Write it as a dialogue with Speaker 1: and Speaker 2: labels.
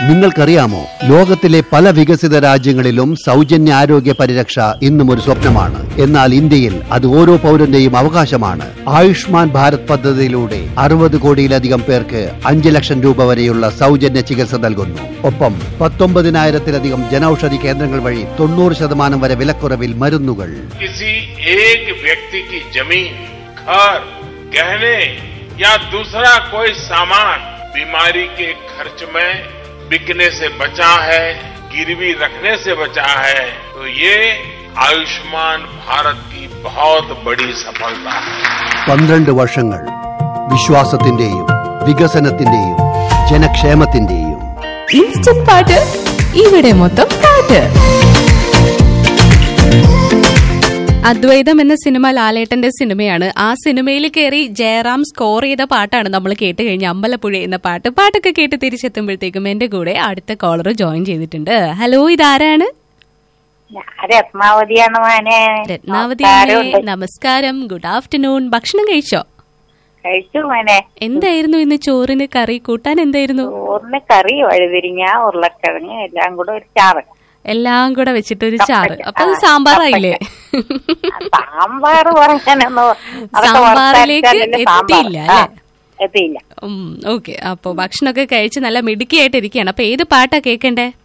Speaker 1: നിങ്ങൾക്കറിയാമോ ലോകത്തിലെ പല വികസിത രാജ്യങ്ങളിലും സൗജന്യ ആരോഗ്യ പരിരക്ഷ ഇന്നും ഒരു സ്വപ്നമാണ് എന്നാൽ ഇന്ത്യയിൽ അത് ഓരോ പൗരന്റെയും അവകാശമാണ് ആയുഷ്മാൻ ഭാരത് പദ്ധതിയിലൂടെ അറുപത് കോടിയിലധികം പേർക്ക് അഞ്ച് ലക്ഷം രൂപ വരെയുള്ള സൗജന്യ ചികിത്സ നൽകുന്നു ഒപ്പം പത്തൊമ്പതിനായിരത്തിലധികം ജനൌഷധി കേന്ദ്രങ്ങൾ വഴി തൊണ്ണൂറ് ശതമാനം വരെ വിലക്കുറവിൽ മരുന്നുകൾ
Speaker 2: किसी एक व्यक्ति की जमीन घर गहने या दूसरा कोई सामान बीमारी के खर्च में बिकने से बचा है गिरवी रखने से बचा है तो ये आयुष्मान भारत की बहुत बड़ी सफलता है
Speaker 1: പന്ത്രണ്ട് വർഷങ്ങൾ വിശ്വാസത്തിന്റെയും വികസനത്തിന്റെയും ജനക്ഷേമത്തിന്റെയും
Speaker 3: ഇൻസ്റ്റന്റ് പാട്ട് ഇവിടെ മൊത്തം പാട്ട് അദ്വൈതം എന്ന സിനിമ ലാലേട്ടന്റെ സിനിമയാണ് ആ സിനിമയിൽ കയറി ജയറാം സ്കോർ ചെയ്ത പാട്ടാണ് നമ്മൾ കേട്ട് കഴിഞ്ഞ അമ്പലപ്പുഴ എന്ന പാട്ട് പാട്ടൊക്കെ കേട്ട് തിരിച്ചെത്തുമ്പോഴത്തേക്കും എന്റെ കൂടെ അടുത്ത കോളർ ജോയിൻ ചെയ്തിട്ടുണ്ട് ഹലോ ഇതാരാണ്
Speaker 4: ഞാൻ രത്നാവതിയാണ് മോനെ
Speaker 3: രത്നാവതി
Speaker 4: നമസ്കാരമുണ്ട്.
Speaker 3: നമസ്കാരം ഗുഡ് ആഫ്റ്റർനൂൺ ഭക്ഷണം കഴിച്ചോ
Speaker 4: കഴിച്ചു മോനെ
Speaker 3: എന്തായിരുന്നു ഇന്ന് ചോറിന് കറി കൂട്ടാൻ എന്തായിരുന്നു
Speaker 4: ചോറിന് കറി വഴുതിരിങ്ങ ഉരുളക്കിഴങ്ങ് എല്ലാം കൂടെ ഒരു ചാറ്
Speaker 3: എല്ലാം കൂടെ വെച്ചിട്ട് ഒരു ചാറ്
Speaker 4: കപ്പയ്ക്ക.
Speaker 3: അപ്പൊ അത്
Speaker 4: ആ,
Speaker 3: സാമ്പാറായില്ലേ
Speaker 4: സാമ്പാർ പറയാനൊന്നും അതൊക്കെ
Speaker 3: സാമ്പാറിലേക്ക്
Speaker 4: വറുത്തരച്ചാലല്ലേ സാമ്പാർ.
Speaker 3: എത്തിയില്ല,
Speaker 4: ആ,
Speaker 3: അല്ലേ?
Speaker 4: എത്തിയില്ല
Speaker 3: ഓക്കെ അപ്പൊ ഭക്ഷണമൊക്കെ കഴിച്ച് നല്ല മിടുക്കിയായിട്ട് ഇരിക്കുകയാണ് അപ്പൊ ഏത് പാട്ടാ കേൾക്കണ്ടേ